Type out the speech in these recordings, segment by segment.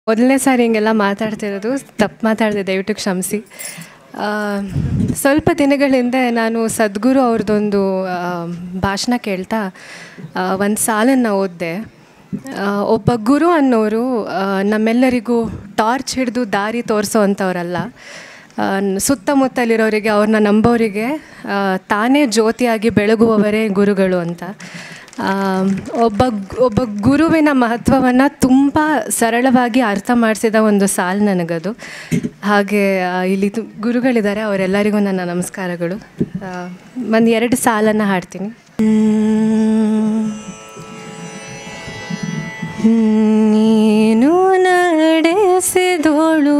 ಮೊದಲನೇ ಸಾರಿ ಹಿಂಗೆಲ್ಲ ಮಾತಾಡ್ತಿರೋದು ತಪ್ಪು ಮಾತಾಡಿದೆ ದಯವಿಟ್ಟು ಕ್ಷಮಿಸಿ ಆ, ಸ್ವಲ್ಪ ದಿನಗಳ ಹಿಂದೆ ನಾನು ಸದ್ಗುರು ಅವ್ರದ್ದೊಂದು ಆ, ಭಾಷಣ ಕೇಳ್ತಾ ಒಂದು ಸಾಲನ್ನು ಓದಿದೆ ಒಬ್ಬ ಗುರು ಅನ್ನೋರು ಆ, ನಮ್ಮೆಲ್ಲರಿಗೂ ಟಾರ್ಚ್ ಹಿಡಿದು ದಾರಿ ತೋರಿಸೋ ಅಂಥವ್ರಲ್ಲ ಆ, ಸುತ್ತಮುತ್ತಲಿರೋರಿಗೆ ಅವ್ರನ್ನ ನಂಬೋರಿಗೆ ಆ, ತಾನೇ ಜ್ಯೋತಿಯಾಗಿ ಬೆಳಗುವವರೇ ಗುರುಗಳು ಅಂತ ಆ, ಒಬ್ಬ ಒಬ್ಬ ಗುರುವಿನ ಮಹತ್ವವನ್ನು ತುಂಬ ಸರಳವಾಗಿ ಅರ್ಥ ಮಾಡಿಸಿದ ಒಂದು ಸಾಲು ನನಗದು ಹಾಗೆ ಆ, ಇಲ್ಲಿ ತು- ಗುರುಗಳಿದ್ದಾರೆ ಅವರೆಲ್ಲರಿಗೂ ನನ್ನ ನಮಸ್ಕಾರಗಳು ಒಂದು ಎರಡು ಸಾಲನ್ನು ಹಾಡ್ತೀನಿ ನೀನು ನಡೆಸಿದೋಳು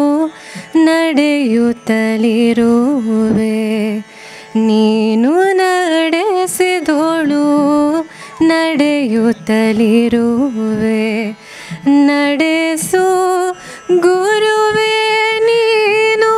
ನಡೆಯುತ್ತಲಿರುವೆ ನೀನು ನಡೆಸಿದೋಳು ನಡೆಯುತ್ತಲಿರುವೆ ನಡೆಸು ಗುರುವೇ ನೀನು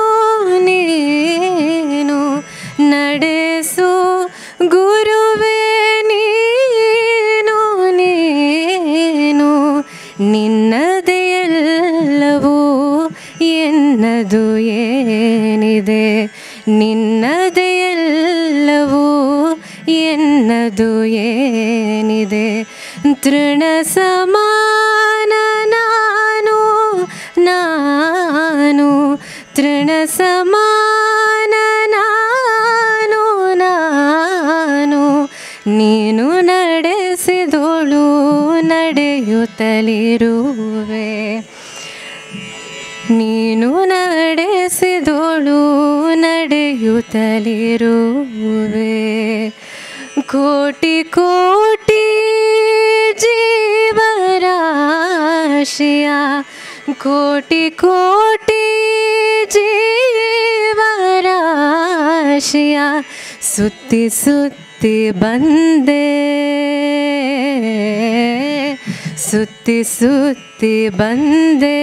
ನೀನು ನಡೆಸು ಗುರುವೇ ನೀನು ನೀನು ನಿನ್ನದೇ ಎಲ್ಲವೂ ಎನ್ನದು ಏನಿದೆ ನಿನ್ನದೇ ಎಲ್ಲವೂ ಎನ್ನದು ಏನಿದೆ ತೃಣ ಸಮಾನ ನಾನು ನಾನು ತೃಣ ಸಮಾನ ನಾನು ನಾನು ನೀನು ನಡೆಸಿದೋಳು ನಡೆಯುತ್ತಲಿರುವೆ ನೀನು ನಡೆಸಿದೋಳು ನಡೆಯುತ್ತಲಿರುವೆ ಕೋಟಿ ಕೋಟಿ ಜೀವರಾಶಿಯ ಕೋಟಿ ಕೋಟಿ ಜೀವರಾಶಿಯ ಸುತ್ತಿ ಸುತ್ತಿ ಬಂದೆ ಸುತ್ತಿ ಸುತ್ತಿ ಬಂದೆ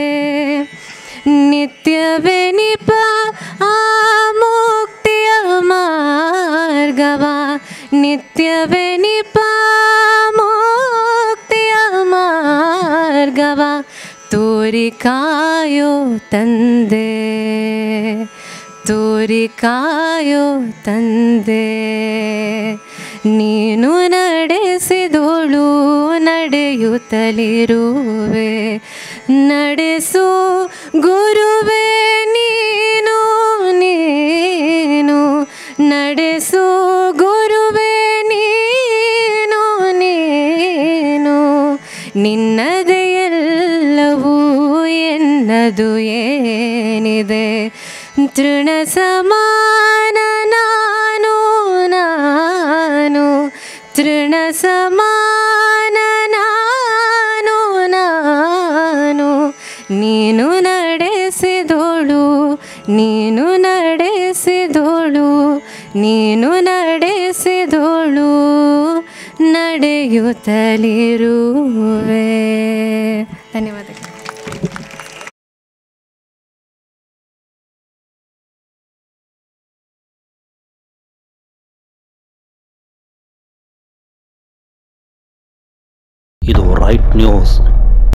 ನಿತ್ಯವೆನಿಪ ಆ ಮುಕ್ತಿಯ ಮಾರ್ಗವ ನಿತ್ಯವೆನಿಪ ಮುಕ್ತಿಯ ಮಾರ್ಗವ ತೋರಿ ಕಾಯೋ ತಂದೆ ತೋರಿ ಕಾಯೋ ತಂದೆ ನೀನು ನಡೆಸಿದೋಳು ನಡೆಯುತ್ತಲಿರುವೆ ನಡೆಸು ಗುರುವೇ ನೀನು ನೀನು ನಡೆಸು ಗುರುವೇ ನೀನು ನೀನು ನಿನ್ನದೇ ಎಲ್ಲವೂ ಎನ್ನದು ಏನಿದೆ ತೃಣ ಸಮಾನ ನಾನು ನಾನು ತೃಣ ಸಮಾನ ನಾನು ನಾನು ನೀನು ನಡೆಸಿದೋಳು ನೀನು ನಡೆಸಿದೋಳು ನೀನು ನಡೆಸಿದೋಳು ನಡೆಯುತ್ತಲಿರುವೆ ಧನ್ಯವಾದಗಳು ಇದು ರೈಟ್ ನ್ಯೂಸ್